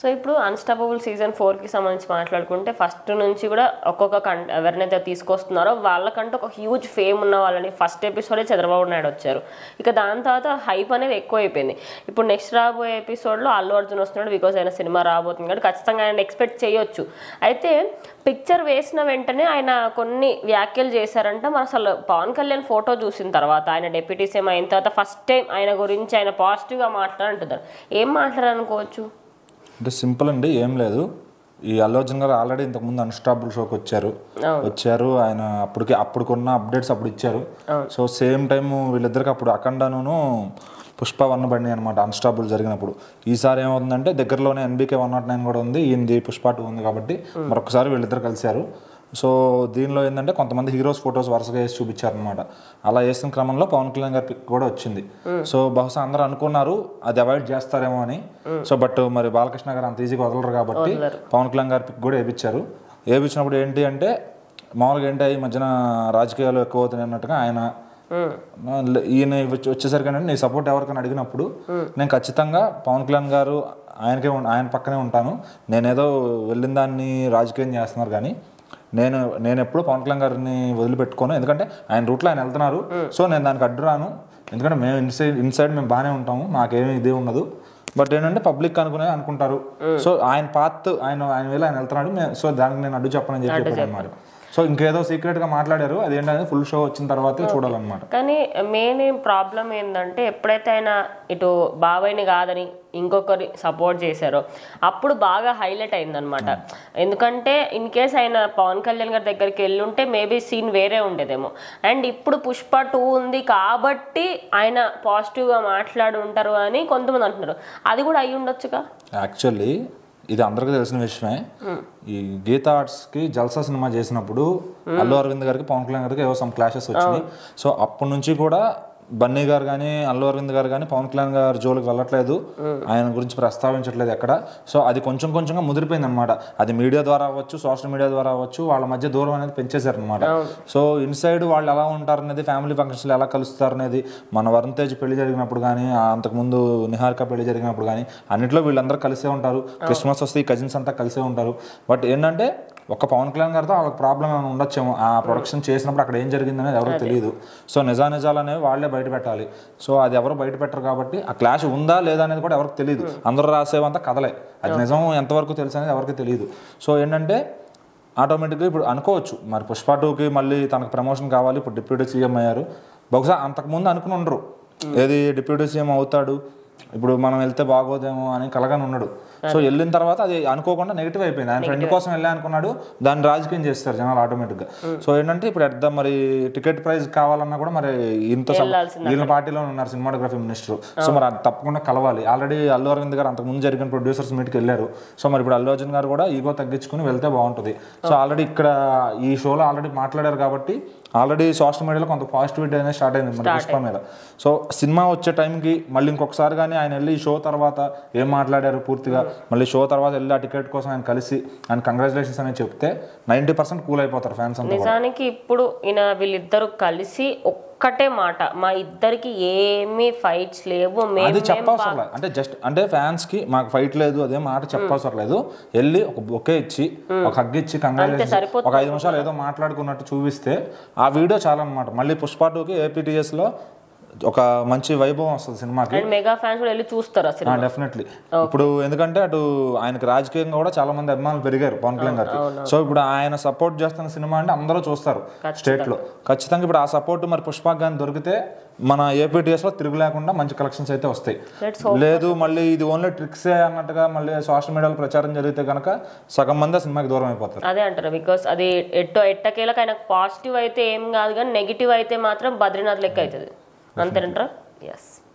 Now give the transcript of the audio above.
So ఇప్పుడు unstoppable season ఫోర్కి సంబంధించి మాట్లాడుకుంటే ఫస్ట్ నుంచి కూడా ఒక్కొక్క కం ఎవరినైతే తీసుకొస్తున్నారో వాళ్ళకంటూ ఒక హ్యూజ్ ఫేమ్ ఉన్న వాళ్ళని ఫస్ట్ ఎపిసోడే చంద్రబాబు నాయుడు వచ్చారు ఇక దాని తర్వాత హైప్ అనేది ఎక్కువ అయిపోయింది ఇప్పుడు నెక్స్ట్ రాబోయే ఎపిసోడ్లో అల్లు అర్జున్ వస్తున్నాడు బికాజ్ ఆయన సినిమా రాబోతుంది కాబట్టి ఖచ్చితంగా ఆయన ఎక్స్పెక్ట్ చేయొచ్చు అయితే పిక్చర్ వేసిన వెంటనే ఆయన కొన్ని వ్యాఖ్యలు చేశారంట మరి అసలు పవన్ కళ్యాణ్ ఫోటో చూసిన తర్వాత ఆయన డెప్యూటీ సీఎం అయిన తర్వాత ఫస్ట్ టైం ఆయన గురించి ఆయన పాజిటివ్గా మాట్లాడుతున్నారు ఏం మాట్లాడాలనుకోవచ్చు అంటే సింపుల్ అండి ఏం లేదు ఈ అల్లు అర్జున్ గారు ఆల్రెడీ ఇంతకుముందు అన్స్టాపుల్ షోకి వచ్చారు వచ్చారు ఆయన అప్పటికి అప్పటికున్న అప్డేట్స్ అప్పుడు ఇచ్చారు సో సేమ్ టైం వీళ్ళిద్దరికి అప్పుడు అఖండను పుష్ప వన్ బండి అనమాట అన్స్టాపుల్ జరిగినప్పుడు ఈసారి ఏమవుతుందంటే దగ్గరలోనే ఎన్బీకే వన్ నాట్ నైన్ కూడా ఉంది ఈయనది పుష్ప టూ ఉంది కాబట్టి మరొకసారి వీళ్ళిద్దరు కలిశారు సో దీనిలో ఏంటంటే కొంతమంది హీరోస్ ఫొటోస్ వరుసగా వేసి చూపించారనమాట అలా వేసిన క్రమంలో పవన్ కళ్యాణ్ గారి పిక్ కూడా వచ్చింది సో బహుశా అందరూ అనుకున్నారు అది అవాయిడ్ చేస్తారేమో అని సో బట్ మరి బాలకృష్ణ గారు అంత ఈజీగా వదలరు కాబట్టి పవన్ కళ్యాణ్ గారి పిక్ కూడా వేయించారు వేయించినప్పుడు ఏంటి అంటే మామూలుగా ఏంటి ఈ మధ్యన రాజకీయాలు ఎక్కువ అవుతున్నాయి అన్నట్టుగా ఆయన ఈయన వచ్చి- వచ్చేసరికి ఏంటంటే నీ సపోర్ట్ ఎవరికైనా అడిగినప్పుడు నేను ఖచ్చితంగా పవన్ కళ్యాణ్ గారు ఆయనకే ఉం- ఆయన పక్కనే ఉంటాను నేనేదో వెళ్ళిన దాన్ని రాజకీయం చేస్తున్నారు కానీ నేను నేను ఎప్పుడు పవన్ కళ్యాణ్ గారిని వదిలిపెట్టుకోను ఎందుకంటే ఆయన రూట్లో ఆయన వెళ్తున్నారు సో నేను దానికి అడ్డు రాను ఎందుకంటే మేము ఇన్సైడ్ ఇన్సైడ్ మేము బాగానే ఉంటాము మాకేమీ ఇదే ఉండదు బట్ ఏంటంటే పబ్లిక్ అనుకునే అనుకుంటారు సో ఆయన పాత్ ఆయన ఆయన వేళ ఆయన వెళ్తున్నాడు మే- సో దానికి నేను అడ్డు చెప్పనని చెప్పి చెప్పాడు అనమాట సో ఇంకేదో సీక్రెట్ గా మాట్లాడారు అదేంటనేది ఫుల్ షో వచ్చిన తర్వాతే చూడాలన్నమాట కానీ మెయిన్ ప్రాబ్లం ఏంటంటే ఎప్పుడైతే ఆయన ఇటు బాబాయ్ని కాదని ఇంకొకరి సపోర్ట్ చేశారో అప్పుడు బాగా హైలైట్ అయిందనమాట ఎందుకంటే ఇన్ కేస్ ఆయన పవన్ కళ్యాణ్ గారి దగ్గరికి వెళ్ళి ఉంటే మేబీ సీన్ వేరే ఉండేదేమో అండ్ ఇప్పుడు పుష్ప టూ ఉంది కాబట్టి ఆయన పాజిటివ్గా మాట్లాడి ఉంటారు అని కొంతమంది అంటున్నారు అది కూడా అయి ఉండొచ్చుగా యాక్చువల్లీ ఇది అందరికీ తెలిసిన విషయమే ఈ గీతా ఆర్ట్స్ కి జల్సా సినిమా చేసినప్పుడు అల్లు అరవింద్ గారికి పవన్ కళ్యాణ్ గారికి ఏవో సమ్ క్లాషెస్ వచ్చినాయి సో అప్పటి నుంచి కూడా బన్నీ గారు కానీ అల్లు అరవింద్ గారు కానీ పవన్ కళ్యాణ్ గారి జోలికి వెళ్ళట్లేదు ఆయన గురించి ప్రస్తావించట్లేదు ఎక్కడ సో అది కొంచెం కొంచెంగా ముదిరిపోయింది అనమాట అది మీడియా ద్వారా అవ్వచ్చు సోషల్ మీడియా ద్వారా అవ్వచ్చు వాళ్ళ మధ్య దూరం అనేది పెంచేశారు అనమాట సో ఇన్సైడ్ వాళ్ళు ఎలా ఉంటారు అనేది ఫ్యామిలీ ఫంక్షన్స్లో ఎలా కలుస్తారు అనేది మన వరుణ్ తేజ్ పెళ్లి జరిగినప్పుడు కానీ ఆ అంతకుముందు నిహారిక పెళ్లి జరిగినప్పుడు కానీ అన్నిట్లో వీళ్ళందరూ కలిసే ఉంటారు క్రిస్మస్ వస్తే ఈ కజిన్స్ అంతా కలిసే ఉంటారు బట్ ఏంటంటే ఒక పవన్ కళ్యాణ్ గారితో వాళ్ళకి ప్రాబ్లం ఏమైనా ఉండొచ్చేమో ఆ ప్రొడక్షన్ చేసినప్పుడు అక్కడ ఏం జరిగింది అనేది ఎవరికి తెలియదు సో నిజా నిజాలు అనేవి వాళ్ళే బయట పెట్టాలి సో అది ఎవరు బయట పెట్టరు కాబట్టి ఆ క్లాష్ ఉందా లేదా అనేది కూడా ఎవరికి తెలియదు అందరూ రాసేవంతా కథలే అది నిజం ఎంతవరకు తెలుసు అనేది ఎవరికి తెలియదు సో ఏంటంటే ఆటోమేటిక్గా ఇప్పుడు అనుకోవచ్చు మరి పుష్ప టూకి మళ్ళీ తనకు ప్రమోషన్ కావాలి ఇప్పుడు డిప్యూటీ సీఎం అయ్యారు బహుశా అంతకుముందు అనుకుని ఉండరు ఏది డిప్యూటీ సీఎం అవుతాడు ఇప్పుడు మనం వెళ్తే బాగోదేమో అని కలగానే ఉన్నాడు సో వెళ్ళిన తర్వాత అది అనుకోకుండా నెగిటివ్ అయిపోయింది ఆయన ఫ్రెండ్ కోసం వెళ్ళా అనుకున్నాడు దాన్ని రాజకీయం చేస్తారు జనాలు ఆటోమేటిక్గా సో ఏంటంటే ఇప్పుడు అర్థం మరి టికెట్ ప్రైస్ కావాలన్నా కూడా మరి ఇంత వీళ్ళ పార్టీలో ఉన్నారు సినిమాటోగ్రఫీ మినిస్టర్ సో మరి అది తప్పకుండా కలవాలి ఆల్రెడీ అల్లు అరవింద్ గారు అంతకుముందు జరిగిన ప్రొడ్యూసర్స్ మీట్కి వెళ్ళారు సో మరి ఇప్పుడు అల్లు అర్జున్ గారు కూడా ఈగో తగ్గించుకుని వెళ్తే బాగుంటుంది సో ఆల్రెడీ ఇక్కడ ఈ షోలో ఆల్రెడీ మాట్లాడారు కాబట్టి ఆల్రెడీ సోషల్ మీడియాలో కొంత పాజిటివిటీ అనేది స్టార్ట్ అయింది మన పుష్ప మీద సో సినిమా వచ్చే టైంకి మళ్ళీ ఇంకొకసారి కానీ ఆయన వెళ్ళి ఈ షో తర్వాత ఏం మాట్లాడారు పూర్తిగా మళ్ళీ షో తర్వాత వెళ్ళి ఆ టికెట్ కోసం ఆయన కలిసి ఆయన కంగ్రాచులేషన్స్ అనేది చెప్తే నైంటీ పర్సెంట్ కూల్ అయిపోతారు ఫ్యాన్స్ అంతా కూడా. నిజానికి ఇప్పుడు ఈయన వీళ్ళిద్దరు కలిసి ఒక్కటే మాట మా ఇద్దరికి ఏమీ ఫైట్స్ లేవు అది మేము చెప్పవసరం లేదు అంటే జస్ట్ అంటే ఫ్యాన్స్ కి మాకు ఫైట్ లేదు అదే మాట చెప్పవసరం లేదు వెళ్ళి ఒక బొకే ఇచ్చి ఒక హగ్ ఇచ్చి కంగ్రాచులేషన్ సరిపోతుంది. ఒక ఐదు నిమిషాలు ఏదో మాట్లాడుకున్నట్టు చూపిస్తే ఆ వీడియో చాలా అనమాట మళ్ళీ పుష్ప టూకి ఏపీటీఎస్ లో ఒక మంచి వైభవం వస్తుంది సినిమాకి అండ్ మెగా ఫ్యాన్స్ కూడా వెళ్ళి చూస్తారు అసలు డెఫినెట్లీ ఇప్పుడు ఎందుకంటే అటు ఆయనకి రాజకీయంగా కూడా చాలా మంది అభిమానులు పెరిగారు పవన్ కళ్యాణ్ గారికి సో ఇప్పుడు ఆయన సపోర్ట్ చేస్తున్న సినిమా అంటే అందరూ చూస్తారు స్టేట్ లో ఖచ్చితంగా ఇప్పుడు ఆ సపోర్ట్ మరి పుష్పక్ కానీ దొరికితే మన ఏపీటీఎస్ లో తిరుగు లేకుండా మంచి కలెక్షన్స్ అయితే వస్తాయి Let's లేదు మళ్ళీ ఇది ఓన్లీ ట్రిక్సే అన్నట్టుగా మళ్ళీ సోషల్ మీడియాలో ప్రచారం జరిగితే కనుక సగం మంది ఆ సినిమాకి దూరం అయిపోతారు అదే అంటారు బికాస్ అది ఎట్టో ఎట్టకేలకు ఆయనకు పాజిటివ్ అయితే ఏం కాదు కానీ నెగిటివ్ అయితే మాత్రం బద్రీనాథ్ లెక్క అవుతుంది అంతేనంటారా ఎస్